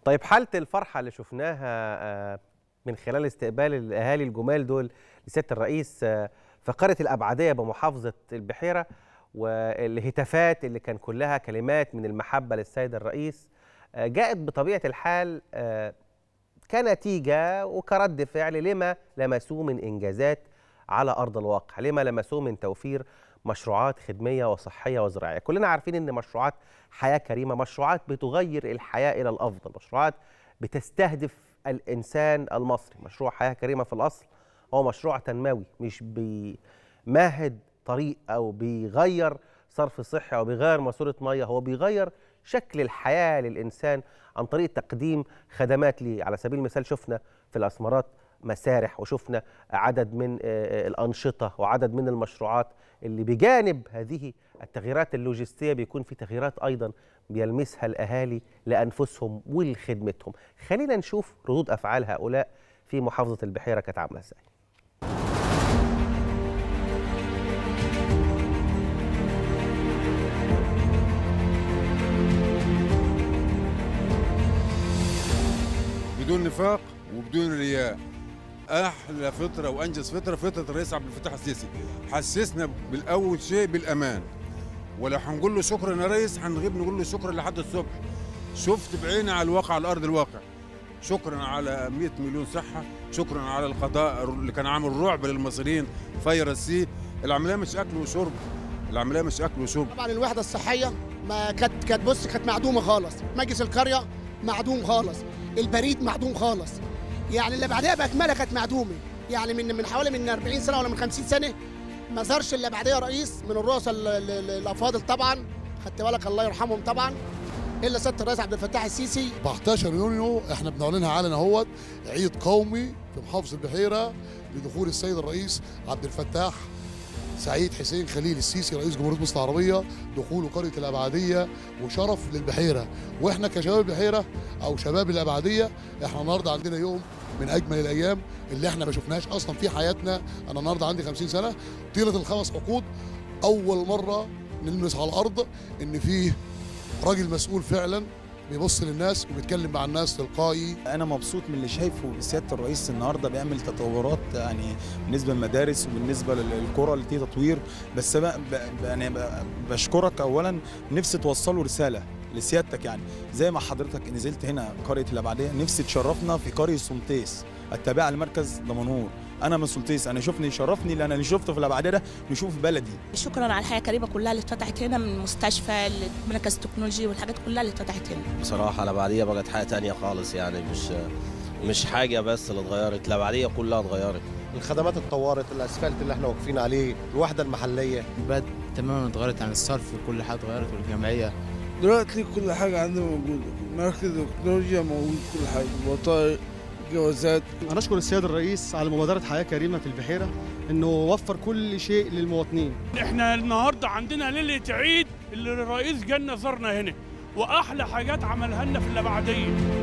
طيب حالة الفرحة اللي شفناها آه، من خلال استقبال الأهالي الجمال دول لسيادة الرئيس آه، في قرية الأبعدية بمحافظة البحيرة والهتافات اللي كان كلها كلمات من المحبة للسيد الرئيس آه، جاءت بطبيعة الحال آه، كنتيجة وكرد فعل لما لمسوه من إنجازات على أرض الواقع لما لمسوه من توفير مشروعات خدمية وصحية وزراعية كلنا عارفين أن مشروعات حياة كريمة مشروعات بتغير الحياة إلى الأفضل مشروعات بتستهدف الإنسان المصري مشروع حياة كريمة في الأصل هو مشروع تنموي مش بيمهد طريق أو بيغير صرف صحي أو بيغير ماسورة مية هو بيغير شكل الحياة للإنسان عن طريق تقديم خدمات ليه على سبيل المثال شفنا في الأسمرات مسارح وشفنا عدد من آه، الأنشطة وعدد من المشروعات اللي بجانب هذه التغييرات اللوجستية بيكون في تغييرات أيضا بيلمسها الأهالي لأنفسهم ولخدمتهم خلينا نشوف ردود أفعال هؤلاء في محافظة البحيرة كانت عاملة ازاي بدون نفاق وبدون رياء احلى فتره وانجز فتره فتره الرئيس عبد الفتاح السيسي حسسنا بالاول شيء بالامان ولو هنقول له شكرا يا ريس هنغيب نقول له شكرا لحد الصبح شفت بعيني على الواقع على ارض الواقع شكرا على 100 مليون صحه شكرا على القضاء اللي كان عامل رعب للمصريين فيروس سي العمليه مش اكل وشرب العمليه مش اكل وشرب طبعا الوحده الصحيه ما كانت كانت بص كانت معدومه خالص مجلس القريه معدوم خالص البريد معدوم خالص يعني اللي بعدها باكملها كانت معدومه يعني من من حوالي من 40 سنه ولا من 50 سنه ما ظهرش اللي بعدها رئيس من الرؤساء ال- ال- ال- الافاضل طبعا خدت بالك الله يرحمهم طبعا الا سياده الرئيس عبد الفتاح السيسي 14 يونيو احنا بنعلنها علنا اهوت عيد قومي في محافظه البحيره لدخول السيد الرئيس عبد الفتاح سعيد حسين خليل السيسي رئيس جمهوريه مصر العربيه دخوله قريه الابعديه وشرف للبحيره واحنا كشباب البحيره او شباب الابعديه احنا النهارده عندنا يوم من اجمل الايام اللي احنا ما شفناهاش اصلا في حياتنا انا النهارده عندي 50 سنه طيله الخمس عقود اول مره نلمس على الارض ان فيه راجل مسؤول فعلا بيبص للناس وبيتكلم مع الناس تلقائي انا مبسوط من اللي شايفه سياده الرئيس النهارده بيعمل تطورات يعني بالنسبه للمدارس وبالنسبه للقرى اللي فيه تطوير بس بقى ب- يعني ب- بشكرك اولا نفسي توصلوا رساله لسيادتك يعني زي ما حضرتك نزلت هنا قريه الابعديه نفسي تشرفنا في قريه سلطيس التابعه لمركز دمنهور انا من سلطيس انا شوفني شرفني لان اللي شفته في الابعديه ده نشوف بلدي شكرا على الحياه الكريمه كلها اللي اتفتحت هنا من مستشفى لمركز التكنولوجي والحاجات كلها اللي اتفتحت هنا بصراحة الأبعدية بقت حاجة تانية خالص يعني مش مش حاجة بس اللي اتغيرت الأبعدية كلها اتغيرت الخدمات اتطورت الاسفلت اللي احنا واقفين عليه الوحده المحليه بقت تماما اتغيرت عن الصرف وكل حاجه اتغيرت والجمعيه دلوقتي كل حاجة عندنا موجودة مركز التكنولوجيا موجود كل حاجة بطايق جوازات أنا أشكر السيد الرئيس على مبادرة حياة كريمة في البحيرة إنه وفر كل شيء للمواطنين احنا النهارده عندنا ليله عيد اللي الرئيس جالنا زارنا هنا واحلى حاجات عملها لنا في الابعديه